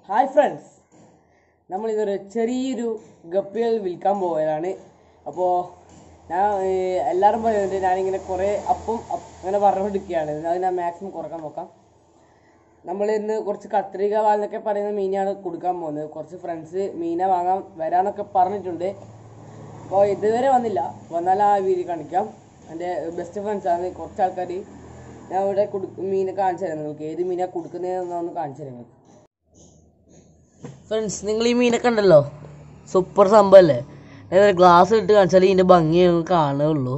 Hi friends നമ്മളിതൊരു ചെറിയൊരു ഗപ്പികൾ വിൽക്കാൻ പോയതാണ് അപ്പോൾ ഞാൻ ഏർ, എല്ലാവരും പറയുന്നുണ്ട് ഞാനിങ്ങനെ കുറേ അപ്പം അപ്പ് അങ്ങനെ പറഞ്ഞുകൊണ്ടിരിക്കുകയാണ് അത് ഞാൻ മാക്സിമം കുറക്കാൻ നോക്കാം നമ്മൾ ഇന്ന് കുറച്ച് കത്രിക വാലെന്നൊക്കെ പറയുന്ന മീനാണ് കൊടുക്കാൻ പോകുന്നത് കുറച്ച് ഫ്രണ്ട്സ് മീനെ വാങ്ങാൻ വരാനൊക്കെ പറഞ്ഞിട്ടുണ്ട് അപ്പോൾ ഇതുവരെ വന്നില്ല വന്നാൽ ആ വീഡിയോ കാണിക്കാം എൻ്റെ ബെസ്റ്റ് ഫ്രണ്ട്സാണ് കുറച്ച് ആൾക്കാർ ഞാൻ ഇവിടെ കൊടു മീനെ കാണിച്ചു തരാം നിങ്ങൾക്ക് ഏത് മീനാണ് കൊടുക്കുന്നതെന്നൊന്ന് കാണിച്ചു തരാം നിങ്ങൾക്ക് ഫ്രണ്ട്സ് നിങ്ങൾ ഈ മീനൊക്കെ ഉണ്ടല്ലോ സൂപ്പർ സംഭവമല്ലേ ഞാൻ ഗ്ലാസ് ഇട്ട് കാണിച്ചാൽ ഇതിൻ്റെ ഭംഗി നിങ്ങൾക്ക് കാണുകയുള്ളൂ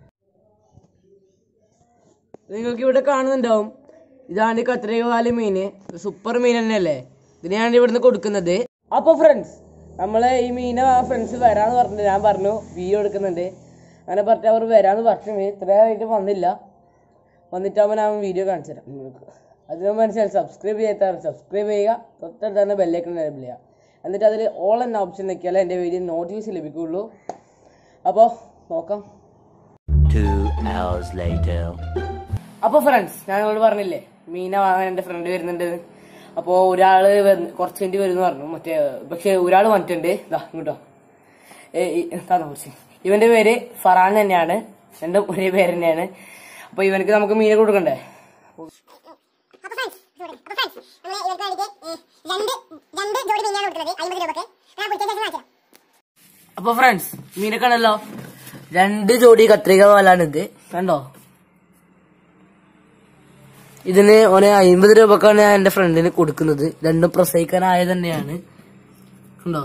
നിങ്ങൾക്ക് ഇവിടെ കാണുന്നുണ്ടാവും ഇതാണ് ഈ കത്രികവാലി മീന് സൂപ്പർ മീൻ തന്നെയല്ലേ ഇതിനെയാണ് ഇവിടുന്ന് കൊടുക്കുന്നത് അപ്പോൾ ഫ്രണ്ട്സ് നമ്മളെ ഈ മീനെ ഫ്രണ്ട്സ് വരാന്ന് പറഞ്ഞിട്ട് ഞാൻ പറഞ്ഞു വീഡിയോ എടുക്കുന്നുണ്ട് അങ്ങനെ പറഞ്ഞിട്ട് അവർ വരാന്ന് പറഞ്ഞു ഇത്രയായിട്ട് വന്നില്ല വന്നിട്ടാകുമ്പോൾ ഞാൻ വീഡിയോ കാണിച്ചു തരാം നിങ്ങൾക്ക് അതിന് മനസ്സിലായി സബ്സ്ക്രൈബ് ചെയ്യാത്തവർ സബ്സ്ക്രൈബ് ചെയ്യുക തൊട്ടടുത്ത് തന്നെ ബെല്ലേക്ക് എനേബിൾ ചെയ്യുക എന്നിട്ട് അതിൽ ഓൾ എന്ന ഓപ്ഷൻ നിൽക്കിയാലേ എൻ്റെ വീഡിയോ നോട്ടിഫിക്കേഷൻ ലഭിക്കുകയുള്ളൂ അപ്പോൾ നോക്കാം Two hours later. അപ്പോൾ ഫ്രണ്ട്സ് ഞാൻ നിങ്ങളോട് പറഞ്ഞില്ലേ മീന വാങ്ങാൻ എൻ്റെ ഫ്രണ്ട് വരുന്നുണ്ട് അപ്പോൾ ഒരാൾ കുറച്ച് കഴിഞ്ഞ് വരും എന്ന് പറഞ്ഞു മറ്റേ പക്ഷെ ഒരാൾ വന്നിട്ടുണ്ട് ഇതാ ഇങ്ങോട്ടോ താന്ന കുറച്ച് ഇവന്റെ പേര് ഫറാൻ തന്നെയാണ് എൻ്റെ ഒരേ പേര് തന്നെയാണ് അപ്പോൾ ഇവനക്ക് നമുക്ക് മീനെ കൊടുക്കണ്ടേ അപ്പൊ ഫ്രണ്ട്സ് അപ്പൊ ഫ്രണ്ട്സ് നമ്മൾ ഇവർക്ക് വേണ്ടിയിട്ട് രണ്ട് രണ്ട് ജോഡി മീനാണ് കൊടുക്കുന്നത് അമ്പത് രൂപക്ക് ഞാൻ പിടിച്ച ശേഷം കാണിക്കാം അപ്പൊ ഫ്രണ്ട്സ് മീനൊക്കെ ആണല്ലോ രണ്ട് ജോഡി കത്രിക പോലാണിത് കണ്ടോ ഇതിന് ഓന് അമ്പത് രൂപക്കാണ് ഞാൻ എന്റെ ഫ്രണ്ടിന് കൊടുക്കുന്നത് രണ്ടും പ്രസവിക്കാനായ തന്നെയാണ് കണ്ടോ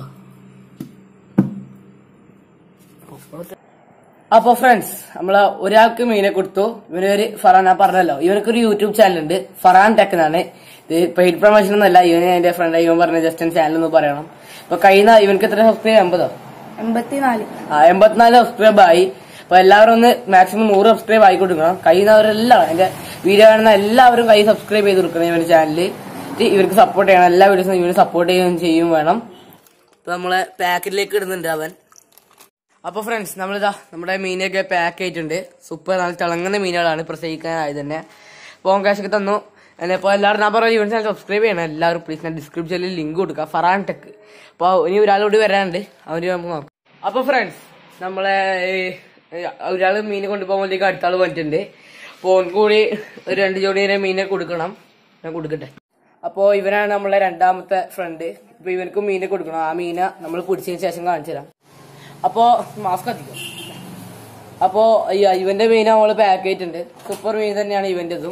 അപ്പൊ ഫ്രണ്ട്സ് നമ്മള് ഒരാൾക്ക് മീനെ കൊടുത്തു ഇവന് ഒരു ഫറാൻ ഞാൻ പറഞ്ഞല്ലോ ഇവനക്കൊരു യൂട്യൂബ് ചാനൽ ഉണ്ട് ഫറാൻ ടെക് എന്നാണ് ഇത് പെയ്ഡ് പ്രൊമോഷൻ ഒന്നല്ല ഇവന് എന്റെ ഫ്രണ്ട് ഇവൻ പറഞ്ഞ ജസ്റ്റ് ചാനൽ ഒന്ന് പറയണം ഇപ്പൊ കഴിഞ്ഞ ഇവനക്ക് എത്ര സബ്സ്ക്രൈബ് എൺപതോ എൺപത്തിനാല് ആ എൺപത്തിനാല് സബ്സ്ക്രൈബ് ആയി അപ്പൊ എല്ലാവരും ഒന്ന് മാക്സിമം നൂറ് സബ്സ്ക്രൈബ് ആയി കൊടുക്കണം കഴിയുന്നവരെല്ലാം എന്റെ വീഡിയോ കാണുന്ന എല്ലാവരും കൈ സബ്സ്ക്രൈബ് ചെയ്ത് കൊടുക്കണം ഇവന്റെ ചാനലിൽ ഇവർക്ക് സപ്പോർട്ട് ചെയ്യണം എല്ലാ വീഡിയോസും ഇവന് സപ്പോർട്ട് ചെയ്യുകയും ചെയ്യും വേണം ഇപ്പൊ നമ്മളെ പാക്കറ്റിലേക്ക് ഇടുന്നുണ്ട് അവൻ അപ്പൊ ഫ്രണ്ട്സ് നമ്മളിതാ നമ്മുടെ മീനൊക്കെ പാക്ക് ആയിട്ടുണ്ട് സൂപ്പർ നല്ല തിളങ്ങുന്ന മീനുകളാണ് പ്രസവിക്കാനായത് തന്നെ അപ്പോൾ കാശൊക്കെ തന്നു അപ്പോൾ എല്ലാവരും ഞാൻ പറഞ്ഞു ഇവൻ ചാനൽ സബ്സ്ക്രൈബ് ചെയ്യണം എല്ലാവരും പ്ലീസ് ഞാൻ ഡിസ്ക്രിപ്ഷനിൽ ലിങ്ക് കൊടുക്കുക ഫറാൻ ടെക് അപ്പോൾ ഇനി ഒരാളോട് വരാനുണ്ട് അവര് നമുക്ക് നോക്കാം അപ്പോൾ ഫ്രണ്ട്സ് നമ്മളെ ഒരാൾ മീൻ കൊണ്ടുപോകുമ്പോഴത്തേക്ക് അടുത്ത ആൾ വന്നിട്ടുണ്ട് അപ്പോൾ ഓൻ കൂടി ഒരു രണ്ട് ജോഡി വരെ മീനെ കൊടുക്കണം ഞാൻ കൊടുക്കട്ടെ അപ്പോൾ ഇവനാണ് നമ്മളെ രണ്ടാമത്തെ ഫ്രണ്ട് ഇപ്പോൾ ഇവനക്കും മീനെ കൊടുക്കണം ആ മീനെ നമ്മൾ പിടിച്ചതിന് ശേഷം കാണിച്ചു തരാം അപ്പോ മാസ്ക് കത്തിക്കും അപ്പോ ഈ- ഇവന്റെ മീൻ നമ്മള് പാക്ക് ചെയ്തിട്ടുണ്ട് സൂപ്പർ മീൻ തന്നെയാണ് ഇവന്റെതും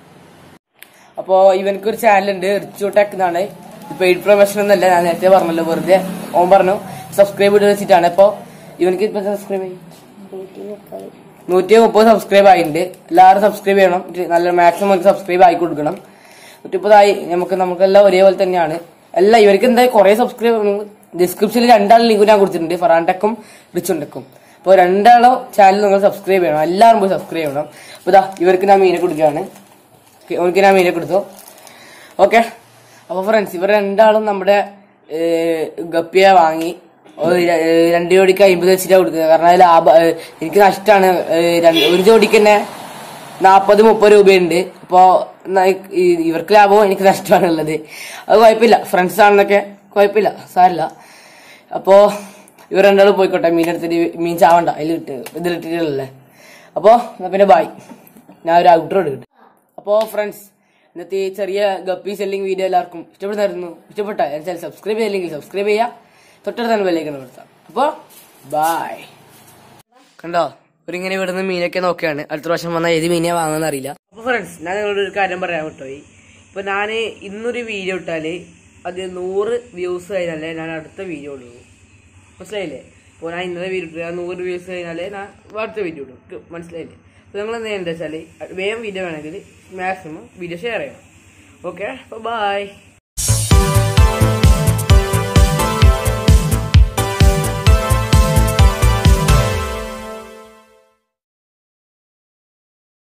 അപ്പോ ഇവനക്ക് ഒരു ചാനൽ ഉണ്ട് റിച്ചു ടെക് എന്നാണ് പെയ്ഡ് പ്രൊമോഷൻ ഒന്നല്ല ഞാൻ നേരത്തെ പറഞ്ഞല്ലോ വെറുതെ ഓൻ പറഞ്ഞു സബ്സ്ക്രൈബ് ചെയ്ത് വെച്ചിട്ടാണ് അപ്പൊ ഇവനക്ക് ഇപ്പൊ സബ്സ്ക്രൈബ് ചെയ്യും നൂറ്റി മുപ്പത് സബ്സ്ക്രൈബ് ആയിട്ടുണ്ട് എല്ലാവരും സബ്സ്ക്രൈബ് ചെയ്യണം ഇത് നല്ല മാക്സിമം സബ്സ്ക്രൈബ് ആയി കൊടുക്കണം നൂറ്റിപ്പതായി നമുക്ക് നമുക്കെല്ലാം ഒരേപോലെ തന്നെയാണ് എല്ലാം ഇവർക്ക് എന്താ കുറെ സബ്സ്ക്രൈബ് ഡിസ്ക്രിപ്ഷനിൽ രണ്ടാളും ലിങ്ക് ഞാൻ കൊടുത്തിട്ടുണ്ട് ഫറാൻ ടെക്കും റിച്ചും ടെക്കും അപ്പോൾ രണ്ടാളോ ചാനൽ നിങ്ങൾ സബ്സ്ക്രൈബ് ചെയ്യണം എല്ലാവരും പോയി സബ്സ്ക്രൈബ് ചെയ്യണം അപ്പോൾ ഇതാ ഇവർക്ക് ഞാൻ മീനെ കൊടുക്കുകയാണ് ഓർക്ക് ഞാൻ മീനെ കൊടുത്തു ഓക്കെ അപ്പോൾ ഫ്രണ്ട്സ് ഇവർ രണ്ടാളും നമ്മുടെ ഏഹ്, ഗപ്പിയെ വാങ്ങി ഒരു ര- ഏഹ്, രണ്ട് ജോഡിക്ക് അമ്പത് വെച്ചിട്ടാണ് കൊടുക്കുന്നത് കാരണം അത് ലാഭ ഏഹ്, എനിക്ക് നഷ്ടമാണ് ഒരു ജോഡിക്ക് തന്നെ നാൽപ്പത് മുപ്പത് രൂപയുണ്ട് അപ്പോ ന- ഈ- ഇവർക്ക് ലാഭവും എനിക്ക് നഷ്ടമാണ് ഉള്ളത് അത് കുഴപ്പമില്ല ഫ്രണ്ട്സ് ആണെന്നൊക്കെ കുഴപ്പമില്ല സാരില്ല അപ്പോ ഇവർ രണ്ടാളും പോയിക്കോട്ടെ മീൻ എടുത്തിട്ട് മീൻ ചാവണ്ട അതിലിട്ട് ഇതിലിട്ടിട്ടുള്ളല്ലേ അപ്പോ എന്നാ പിന്നെ ബായ് ഞാൻ ഒരു ഔട്ട്റോ എടുക്കട്ടെ അപ്പോ ഫ്രണ്ട്സ് ഇന്നത്തെ ഈ ചെറിയ ഗപ്പി സെല്ലിംഗ് വീഡിയോ എല്ലാവർക്കും ഇഷ്ടപ്പെടുന്നായിരുന്നു ഇഷ്ടപ്പെട്ട എന്നുവെച്ചാൽ സബ്സ്ക്രൈബ് ചെയ്തില്ലെങ്കിൽ സബ്സ്ക്രൈബ് ചെയ്യുക തൊട്ടടുത്താണ് ബെല്ലേക്കാണ് കൊടുത്താൽ അപ്പോ ബായ് കണ്ടോ ഒരിങ്ങനെ ഇവിടുന്ന് മീനൊക്കെ നോക്കിയാണ് അടുത്ത പ്രാവശ്യം വന്നാൽ ഏത് മീനെ വാങ്ങാന്ന് അറിയില്ല അപ്പൊ ഫ്രണ്ട്സ് ഞാൻ നിങ്ങളോട് ഒരു കാര്യം പറയാൻ വിട്ടുപോയി ഇപ്പൊ ഞാൻ ഇന്നൊരു വീഡിയോ ഇട്ടാല് അത് നൂറ് വ്യൂസ് കഴിഞ്ഞാലേ ഞാൻ അടുത്ത വീഡിയോ ഇടൂ മനസ്സിലായില്ലേ ഇപ്പോൾ ഞാൻ ഇന്നത്തെ വീഡിയോ ഇട്ടു ഞാൻ നൂറ് വ്യൂസ് കഴിഞ്ഞാലേ ഞാൻ അടുത്ത വീഡിയോ ഇടും ക്ക് മനസ്സിലായില്ലേ അപ്പോൾ നിങ്ങൾ എന്താ വെച്ചാൽ വേഗം വീഡിയോ വേണമെങ്കിൽ മാക്സിമം വീഡിയോ ഷെയർ ചെയ്യണം ഓക്കെ അപ്പോൾ ബൈ